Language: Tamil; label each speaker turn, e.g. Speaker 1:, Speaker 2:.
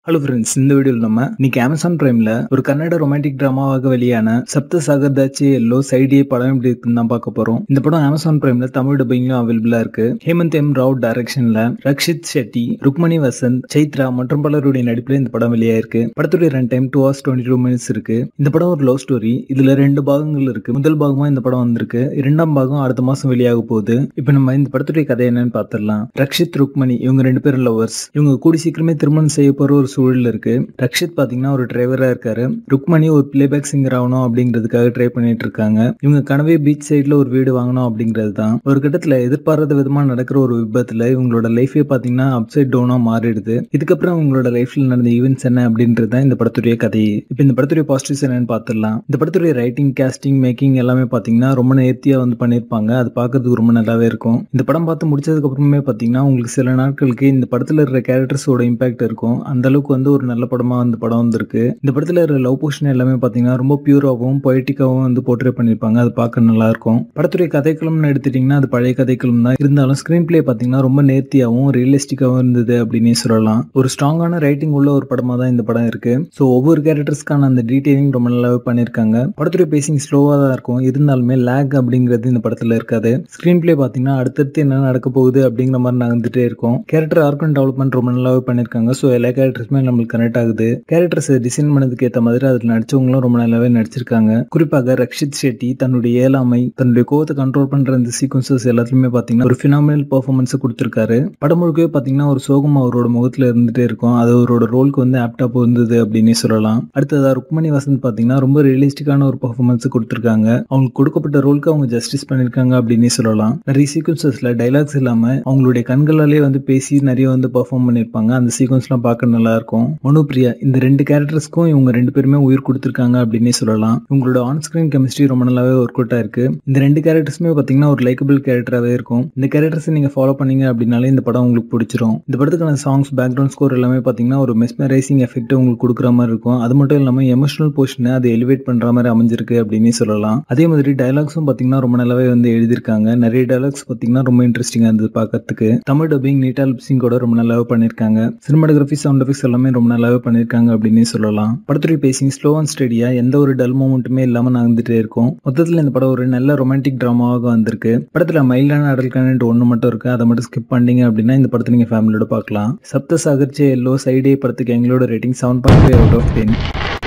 Speaker 1: ஹலோ ஃப்ரெண்ட்ஸ் இந்த வீடியோவில் நம்ம இன்னைக்கு அமேசான் பிரைம்ல ஒரு கன்னட ரொமான்டிக் டிராமாவாக வெளியான சப்த சாகர்தாச்சி எல்லோ சைடியே படம் எப்படி இருக்குன்னு தான் பார்க்க போறோம் இந்த படம் அமேசான் பிரைம்ல தமிழ் டப்பிங்லும் அவைலபிளா இருக்கு ஹேமந்த் எம் ராவ் டைரக்ஷன்ல ரக்ஷித் ஷெட்டி ருக்மணி வசந்த் சைத்ரா மற்றும் பலருடைய நடிப்புல இந்த படம் வெளியாயிருக்கு படத்துடைய run time two hours twenty two minutes இருக்கு இந்த படம் ஒரு லவ் ஸ்டோரி இதுல ரெண்டு பாகங்கள் இருக்கு முதல் பாகமா இந்த படம் வந்திருக்கு இரண்டாம் பாகம் அடுத்த மாசம் வெளியாக போகுது இப்போ நம்ம இந்த படத்துடைய கதை என்னன்னு பார்த்துடலாம் ரக்ஷித் ருக்மணி இவங்க ரெண்டு பேரும் லவர்ஸ் இவங்க கூடி சீக்கிரமே திருமணம் செய்ய போற ஒரு சூழல் இருக்கு ரக்ஷித் பாத்தீங்கன்னா ஒரு டிரைவரா இருக்காரு ருக்மணி ஒரு பிளேபேக் சிங்கர் ஆகணும் அப்படிங்கிறதுக்காக ட்ரை பண்ணிட்டு இருக்காங்க இவங்க கனவே பீச் சைட்ல ஒரு வீடு வாங்கணும் அப்படிங்கிறது தான் ஒரு கட்டத்துல எதிர்பாராத விதமா நடக்கிற ஒரு விபத்துல இவங்களோட லைஃபே பாத்தீங்கன்னா அப்சைட் டவுனா மாறிடுது இதுக்கப்புறம் இவங்களோட லைஃப்ல நடந்த ஈவெண்ட்ஸ் என்ன அப்படின்றது தான் இந்த படத்துடைய கதை இப்போ இந்த படத்துடைய பாசிட்டிவ்ஸ் என்னன்னு பார்த்துடலாம் இந்த படத்துடைய ரைட்டிங் கேஸ்டிங் மேக்கிங் எல்லாமே பாத்தீங்கன்னா ரொம்ப நேர்த்தியா வந்து பண்ணியிருப்பாங்க அது பார்க்கறதுக்கு ரொம்ப நல்லாவே இருக்கும் இந்த படம் பார்த்து முடிச்சதுக்கு அப்புறமே பாத்தீங்கன்னா உங்களுக்கு சில நாட்களுக்கு இந்த படத்துல இருக்கிற கேரக்டர்ஸோட இம்பாக்ட் இருக்கும் அந்த அளவுக்கு வந்து ஒரு நல்ல படமா வந்து படம் வந்திருக்கு இந்த படத்துல இருக்கிற லவ் போர்ஷன் எல்லாமே பாத்தீங்கன்னா ரொம்ப பியூராகவும் பொயட்டிக்காவும் வந்து போர்ட்ரே பண்ணிருப்பாங்க அது பார்க்க நல்லா இருக்கும் படத்துடைய கதைக்களம்னு எடுத்துட்டீங்கன்னா அது பழைய கதைக்களம் தான் இருந்தாலும் ஸ்கிரீன் பிளே பாத்தீங்கன்னா ரொம்ப நேர்த்தியாகவும் ரியலிஸ்டிக்காவும் இருந்தது அப்படின்னே சொல்லலாம் ஒரு ஸ்ட்ராங்கான ரைட்டிங் உள்ள ஒரு படமா தான் இந்த படம் இருக்கு ஸோ ஒவ்வொரு கேரக்டர்ஸ்க்கான அந்த டீடைலிங் ரொம்ப நல்லாவே பண்ணியிருக்காங்க படத்துடைய பேசிங் ஸ்லோவாக தான் இருக்கும் இருந்தாலுமே லேக் அப்படிங்கிறது இந்த படத்துல இருக்காது ஸ்கிரீன் பிளே பாத்தீங்கன்னா அடுத்தடுத்து என்ன நடக்க போகுது அப்படிங்கிற மாதிரி நகர்ந்துட்டே இருக்கும் கேரக்டர் ஆர்க் அண்ட் டெவலப்மெண்ட் ரொம்ப நல்லாவே பண்ணியிருக்காங்க ஸோ எல்லா கேரக்டர்ஸுமே நம்மளுக்கு கனெக்ட் ஆகுது கேரக்டர்ஸ் டிசைன் பண்ணதுக்கு ஏற்ற மாதிரி அதில் நடிச்சவங்களும் ரொம்ப நல்லாவே நடிச்சிருக்காங்க குறிப்பாக ரக்ஷித் ஷெட்டி தன்னுடைய ஏழாமை தன்னுடைய கோவத்தை கண்ட்ரோல் பண்ற இந்த சீக்வன்சஸ் எல்லாத்துலயுமே பாத்தீங்கன்னா ஒரு ஃபினாமினல் பெர்ஃபார்மன்ஸ் கொடுத்திருக்காரு படம் முழுக்கவே பாத்தீங்கன்னா ஒரு சோகம் அவரோட முகத்துல இருந்துட்டே இருக்கும் அது அவரோட ரோலுக்கு வந்து ஆப்டா பொருந்தது அப்படின்னே சொல்லலாம் அடுத்ததா ருக்மணி வசந்த் பாத்தீங்கன்னா ரொம்ப ரியலிஸ்டிக்கான ஒரு பெர்ஃபார்மன்ஸ் கொடுத்திருக்காங்க அவங்களுக்கு கொடுக்கப்பட்ட ரோலுக்கு அவங்க ஜஸ்டிஸ் பண்ணிருக்காங்க அப்படின்னே சொல்லலாம் நிறைய சீக்வன்சஸ்ல டைலாக்ஸ் இல்லாம அவங்களுடைய கண்களாலே வந்து பேசி நிறைய வந்து பெர்ஃபார்ம் பண்ணிருப்பாங்க அந்த சீக்வன்ஸ்லாம் பார்க்க நல்லா இருக்கும் மனுபிரியா இந்த ரெண்டு கேரக்டர்ஸ்க்கும் இவங்க ரெண்டு பேருமே உயிர் கொடுத்திருக்காங்க அப்படின்னே சொல்லலாம் இவங்களோட ஆன் ஸ்கிரீன் கெமிஸ்ட்ரி ரொம்ப நல்லாவே ஒர்க் அவுட் ஆயிருக்கு இந்த ரெண்டு கேரக்டர்ஸுமே பாத்தீங்கன்னா ஒரு லைக்கபிள் கேரக்டராகவே இருக்கும் இந்த கேரக்டர்ஸ் நீங்க ஃபாலோ பண்ணீங்க அப்படின்னாலே இந்த படம் உங்களுக்கு பிடிச்சிரும் இந்த படத்துக்கான சாங்ஸ் பேக்ரவுண்ட் ஸ்கோர் எல்லாமே பாத்தீங்கன்னா ஒரு மெஸ்மரைசிங் எஃபெக்ட் உங்களுக்கு கொடுக்குற மாதிரி இருக்கும் அது மட்டும் இல்லாம எமோஷனல் போர்ஷனை அது எலிவேட் பண்ற மாதிரி அமைஞ்சிருக்கு அப்படின்னு சொல்லலாம் அதே மாதிரி டைலாக்ஸும் பாத்தீங்கன்னா ரொம்ப நல்லாவே வந்து எழுதியிருக்காங்க நிறைய டைலாக்ஸ் பாத்தீங்கன்னா ரொம்ப இன்ட்ரெஸ்டிங்கா இருந்தது பார்க்கறதுக்கு தமிழ் டப்பிங் நீட்டா லிப்சிங் கூட ரொம்ப நல்லாவே பண்ணிருக்காங்க சினிமாட்டோகிராஃபி சவுண்ட் எஃபெக்ட்ஸ் எல்லாமே ரொம்ப நல்லாவே பண்ணிருக்காங்க அப்படின்னு சொல்லலாம் படத்துடைய பேசிங் ஸ்லோ அண்ட் ஸ்டடியா எந்த ஒரு டல் மூமெண்ட்டுமே இல்லாம நகர்ந்துட்டே இருக்கும் மொத்தத்தில் இந்த படம் ஒரு நல்ல ரொமான்டிக் டிராமாவாக வந்திருக்கு படத்துல மைல்டான அடல் கனெக்ட் ஒன்று மட்டும் இருக்கு அதை மட்டும் ஸ்கிப் பண்ணீங்க அப்படின்னா இந்த படத்தை நீங்க ஃபேமிலியோட பார்க்கலாம் சப்த சாகர்ச்சே எல்லோ சைடே படத்துக்கு எங்களோட rating seven point five out of ten